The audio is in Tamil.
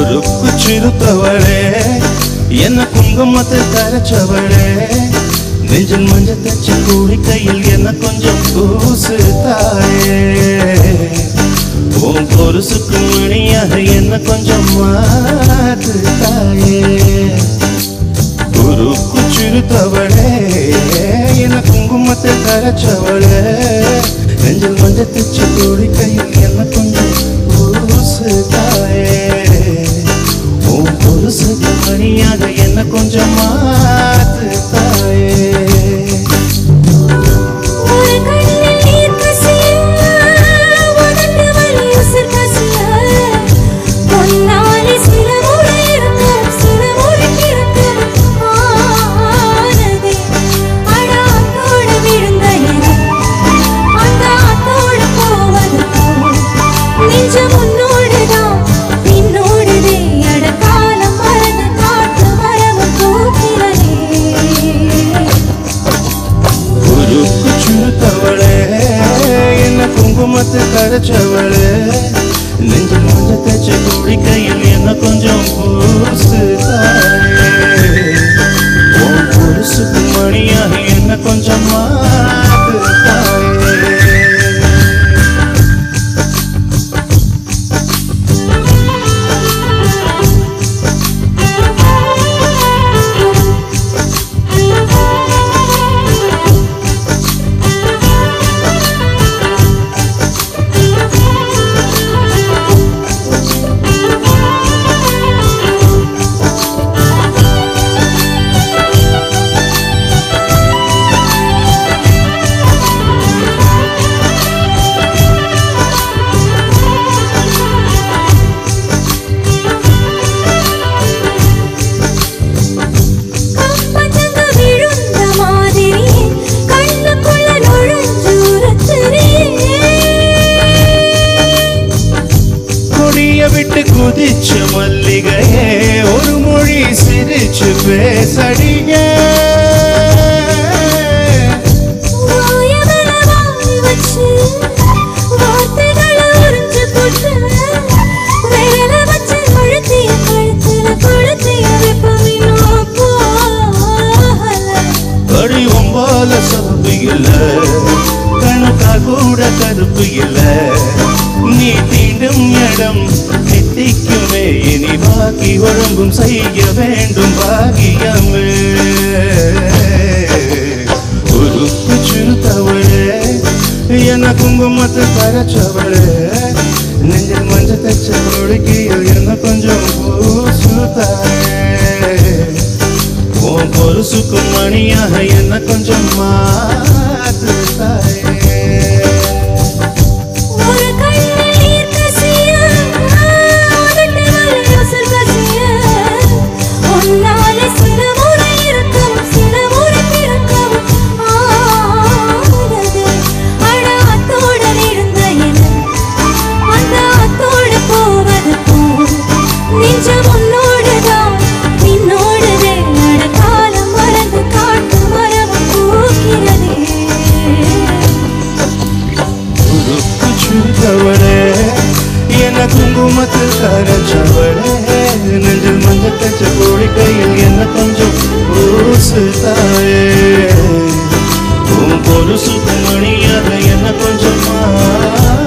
உருக்கு சிறுத்தவளே என்ன குங்குமத்தை கரைச்சவளே நெஞ்சில் மஞ்சள் தச்சு கூடி கையில் என்ன கொஞ்சம் பூசு தாயே உன் பொருசுக்கு மணியாக என்ன கொஞ்சம் மாத்து தாயே உருக்கு சிறுத்தவளே என்ன குங்குமத்தை கரைச்சவளே நெஞ்சில் மஞ்சள் தச்சு கூடி கையில் என்ன கொஞ்சம் பூசு தாயே உன் பொருசுக்கு மணியாக என்ன கொஞ்சம் மாத்து தாயே ஒரு கண்ணில் நீர் கசிய உதட்டு வலி உசிர் கசிய பொன்னாலி சில முறை இருக்கும் சில முறை இருக்கும் ஆனதே அடாத்தோடு விழுந்த எனக்கு அந்த ஆத்தோடு போவது போல் நெஞ்சம் உன்னோடுதான் பின்னோடுதே அடக்காலம் மறந்து காட்டு மரமும் பூக்கிறதே உருக்கு சுருத்தவளே என்ன குங்குமத்தை கரைச்சவளே நெஞ்சில் மஞ்சள் தச்ச கூடி கையில் என்ன கொஞ்சம் பூசு தாயே உன் பொருசுக்கு மணியாக என்ன கொஞ்சம் மாத்து தாயே கம்பத்தங்க விழுந்த மாதிரி கண்ணுக்குள்ள நுழைஞ்சூரத்துறே கொடிய விட்டு குதிச்ச மல்லிகையே ஒரு மொழி சிரிச்சு பேசடிய வாயவர வாய் வச்சு வார்த்தைகளை உறிஞ்சு போட்டு விரல வச்சு அழுத்திய கழுத்துல கொளுத்திய வெப்பமின்னும் போகல அடி ஒம்பால சப்பு இல்ல கணக்கா கூட கருப்பு இல்ல நீ தீண்டும் இடம் நித்திக்குமே இனி பாக்கி ஒழுங்கும் செய்ய வேண்டும் பாகியமே உருக்கு சிறுத்தவளே என்ன குங்குமத்தை கரைச்சவளே நெஞ்சில் மஞ்சள் தச்ச கொடிக்கையில் என்ன கொஞ்சம் பூசு தாயே உன் பொருசுக்கு மணியாக என்ன கொஞ்சம் மாத்து தாயே ஒரு கண்ணில் நீர் கசிய உதட்டு வலி உசிர் கசிய உன்னால சில முறை இருக்கும் சில முறை பிறக்கும் ஆனது அட அத்தோடு விழுந்த எனக்கு அந்த அத்தோடு போவது போல் நெஞ்சம் உன்னோடுதான் நின்னோடுதே அட காலம் மறந்து காட்டு மரமும் பூக்கிறதே உருக்கு சுத்தவளே என்ன குங்குமத்தில் கரைச்சவளே நெஞ்சில் மஞ்சள் தச்ச கோழி கையில் என்ன கொஞ்சம் பூசு தாயே உன் பொருசுக்கு மணியாக என்ன கொஞ்சம் மா